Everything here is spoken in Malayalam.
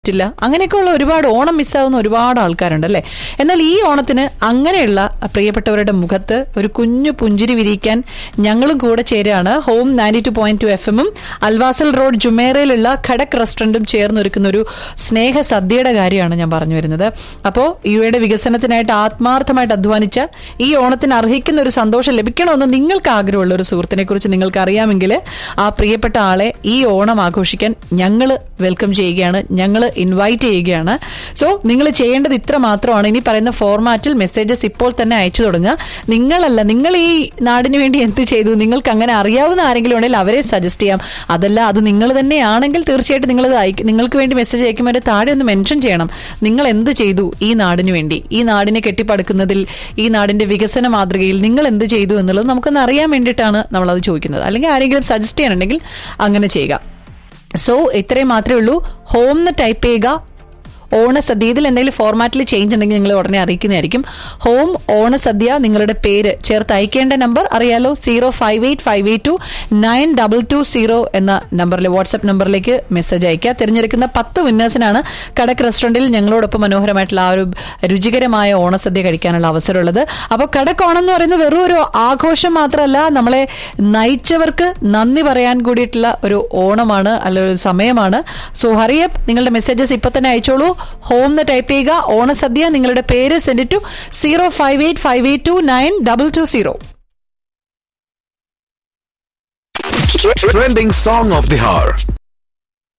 പറ്റില്ല അങ്ങനെയൊക്കെയുള്ള ഒരുപാട് ഓണം മിസ്സാവുന്ന ഒരുപാട് ആൾക്കാരുണ്ട് അല്ലേ എന്നാൽ ഈ ഓണത്തിന് അങ്ങനെയുള്ള പ്രിയപ്പെട്ടവരുടെ മുഖത്ത് ഒരു കുഞ്ഞു പുഞ്ചിരി വിരിയിക്കാൻ ഞങ്ങളും കൂടെ ചേരുകയാണ് home ninety two point two F എമ്മും അൽവാസൽ റോഡ് ജുമേറയിലുള്ള ഖടക് റെസ്റ്റോറന്റും ചേർന്നൊരുക്കുന്ന ഒരു സ്നേഹ സദ്യയുടെ കാര്യമാണ് ഞാൻ പറഞ്ഞു വരുന്നത് അപ്പോൾ യുഎയുടെ വികസനത്തിനായിട്ട് ആത്മാർത്ഥമായിട്ട് അധ്വാനിച്ച ഈ ഓണത്തിന് അർഹിക്കുന്ന ഒരു സന്തോഷം ലഭിക്കണമെന്ന് നിങ്ങൾക്ക് ആഗ്രഹമുള്ള ഒരു സുഹൃത്തിനെ കുറിച്ച് നിങ്ങൾക്ക് അറിയാമെങ്കിൽ ആ പ്രിയപ്പെട്ട ആളെ ഈ ഓണം ആഘോഷിക്കാൻ ഞങ്ങൾ വെൽക്കം ചെയ്യുകയാണ് ഞങ്ങൾ ഇൻവൈറ്റ് ചെയ്യുകയാണ് സോ നിങ്ങൾ ചെയ്യേണ്ടത് ഇത്ര മാത്രമാണ് ഇനി പറയുന്ന ഫോർമാറ്റിൽ മെസ്സേജസ് ഇപ്പോൾ തന്നെ അയച്ചു തുടങ്ങുക നിങ്ങളല്ല നിങ്ങൾ ഈ നാടിന് വേണ്ടി എന്ത് ചെയ്തു നിങ്ങൾക്ക് അങ്ങനെ അറിയാവുന്ന ആരെങ്കിലും ഉണ്ടെങ്കിൽ അവരെ സജസ്റ്റ് ചെയ്യാം അതല്ല അത് നിങ്ങൾ തന്നെയാണെങ്കിൽ തീർച്ചയായിട്ടും നിങ്ങൾ നിങ്ങൾക്ക് വേണ്ടി മെസ്സേജ് അയക്കുമ്പോൾ അതിന്റെ താഴെ ഒന്ന് മെൻഷൻ ചെയ്യണം നിങ്ങൾ എന്ത് ചെയ്തു ഈ നാടിന് വേണ്ടി ഈ നാടിനെ കെട്ടിപ്പടുക്കുന്നതിൽ ഈ നാടിന്റെ വികസന മാതൃകയിൽ നിങ്ങൾ എന്ത് ചെയ്തു എന്നുള്ളത് നമുക്കൊന്ന് അറിയാൻ വേണ്ടിയിട്ടാണ് നമ്മളത് ചോദിക്കുന്നത് അല്ലെങ്കിൽ ആരെങ്കിലും സജസ്റ്റ് ചെയ്യാനുണ്ടെങ്കിൽ അങ്ങനെ ചെയ്യുക സോ ഇത്രയും മാത്രമേ ഉള്ളൂ ഹോം എന്ന് ടൈപ്പ് ചെയ്യുക ഓണസദ്യ ഇതിൽ എന്തെങ്കിലും ഫോർമാറ്റിൽ ചേഞ്ച് ഉണ്ടെങ്കിൽ നിങ്ങൾ ഉടനെ അറിയിക്കുന്നതായിരിക്കും ഹോം ഓണസദ്യ നിങ്ങളുടെ പേര് ചേർത്ത് അയക്കേണ്ട നമ്പർ അറിയാലോ zero five eight five eight two nine double two zero എന്ന നമ്പറിൽ വാട്സ്ആപ്പ് നമ്പറിലേക്ക് മെസ്സേജ് അയക്കുക തിരഞ്ഞെടുക്കുന്ന പത്ത് വിന്നേഴ്സിനാണ് കടക് റെസ്റ്റോറന്റിൽ ഞങ്ങളോടൊപ്പം മനോഹരമായിട്ടുള്ള ആ ഒരു രുചികരമായ ഓണസദ്യ കഴിക്കാനുള്ള അവസരമുള്ളത് അപ്പോൾ കടക് ഓണം എന്ന് പറയുന്നത് വെറും ഒരു ആഘോഷം മാത്രമല്ല നമ്മളെ നയിച്ചവർക്ക് നന്ദി പറയാൻ കൂടിയിട്ടുള്ള ഒരു ഓണമാണ് അല്ല ഒരു സമയമാണ് സോ ഹറിയപ്പ് നിങ്ങളുടെ മെസ്സേജസ് ഇപ്പൊ തന്നെ അയച്ചോളൂ ഹോം എന്ന് ടൈപ്പ് ചെയ്യുക ഓണസദ്യ നിങ്ങളുടെ പേര് send to zero five eight five eight two nine double two zero Trending song of the hour.